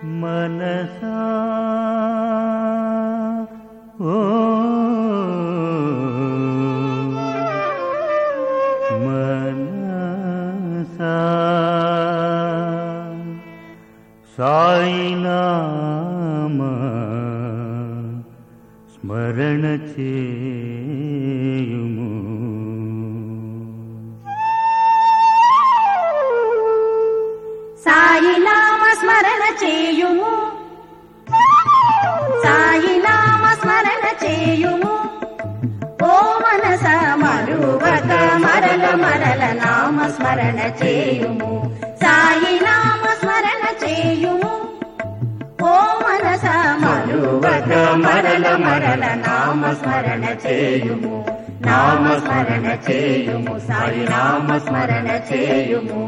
మనసా ఓ మనసా సాయినామ స్మరణ చేయుము సాయి నామ స్మరణ చేయుము సాయి నామ స్మరణ చేయుము ఓ మనస మరువక మరల మరల నామ స్మరణ చేయుము సాయి నామ స్మరణ చేయుము ఓ మనస మరువక మరల మరల నామ స్మరణ చేయుము నామ స్మరణ చేయుము సాయి నామ స్మరణ చేయుము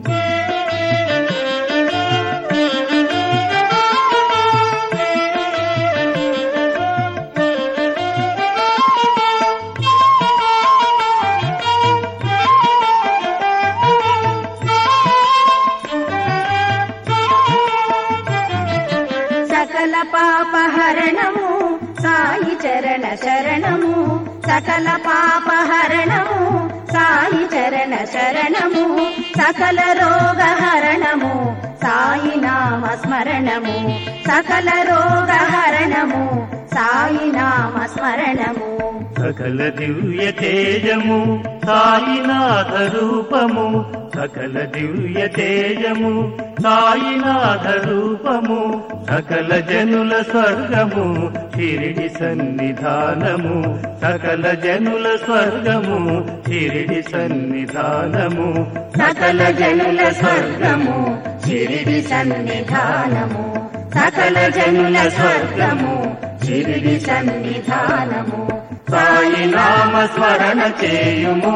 సకల పాపహరణము సాయి చరణ శరణము సకల పాపహరణము సాయి చరణ శరణము సకల రోగహరణము సాయి నామ స్మరణము సకల రోగహరణము సాయి నామ స్మరణము సకల దివ్య తేజము సాయినాథ రూపము సకల దివ్య తేజము సాయినాథ రూపము సకల జనుల స్వర్గము షిరిడి సన్నిధానము సకల జనుల స్వర్గము షిరిడి సన్నిధానము సకల జనుల స్వర్గము షిరిడి సన్నిధానము సకల జనుల స్వర్గము షిరిడి సన్నిధానము సాయి నామ స్మరణ చేయుము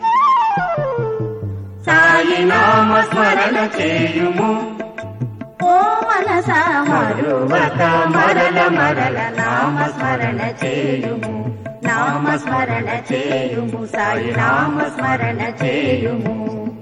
సాయి నామ స్మరణ చేయుము ఓ మనస మరువక మరల మరల నామ స్మరణ చేయుము నామ స్మరణ చేయుము సాయి నామ స్మరణ చేయుము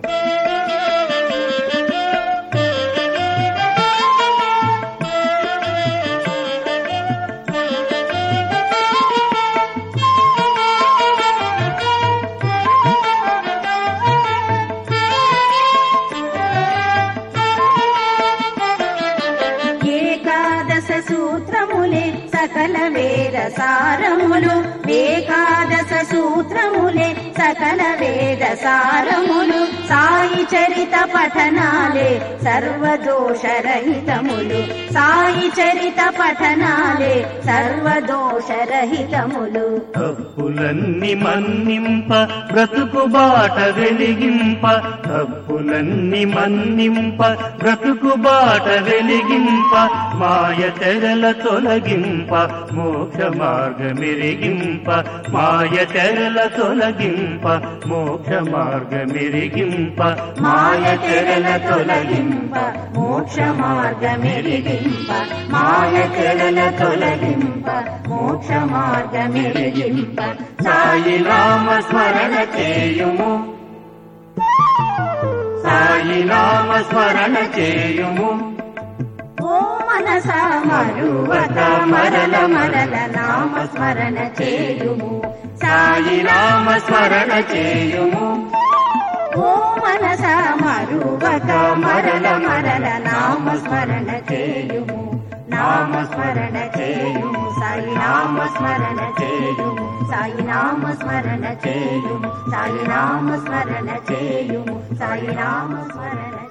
ఏకాదశ సూత్రములే సకల వేద సారములు ఏకాదశ సూత్రములే సకల వేద సారములు సాయి చరిత పఠనాలే సర్వదోషరహితములు సాయి చరిత పఠనాలే సర్వదోషరహితములు తప్పులన్నీ మన్నింప బ్రతుకు బాట వెలిగింప తప్పులన్నీ మన్నింప బ్రతుకు బాట వెలిగింప మాయ తెరల తొలగింప మోక్ష మార్గమిరిగింప మాయ తెరల తొలగింప మోక్ష మార్గమిరిగింప మాయ తెరల తొలగింప మోక్ష మార్గమెరిగింప మాయ తెరల తొలగింప మోక్ష మార్గమెరిగింప సాయి నామ స్మరణ చేయుము సాయి నామ స్మరణ చేయుము ఓ మనస మరువక మరల మరల నామ స్మరణ చేయుము సాయి నామ స్మరణ చేయుము ఓ మనస మరువక మరల మరల నామ స్మరణ చేయుము నామ స్మరణ చేయుము సాయి నామ స్మరణ చేయుము సాయి నామ స్మరణ చేయుము సాయి నామ స్మరణ చేయుము సాయి నామ స్మరణ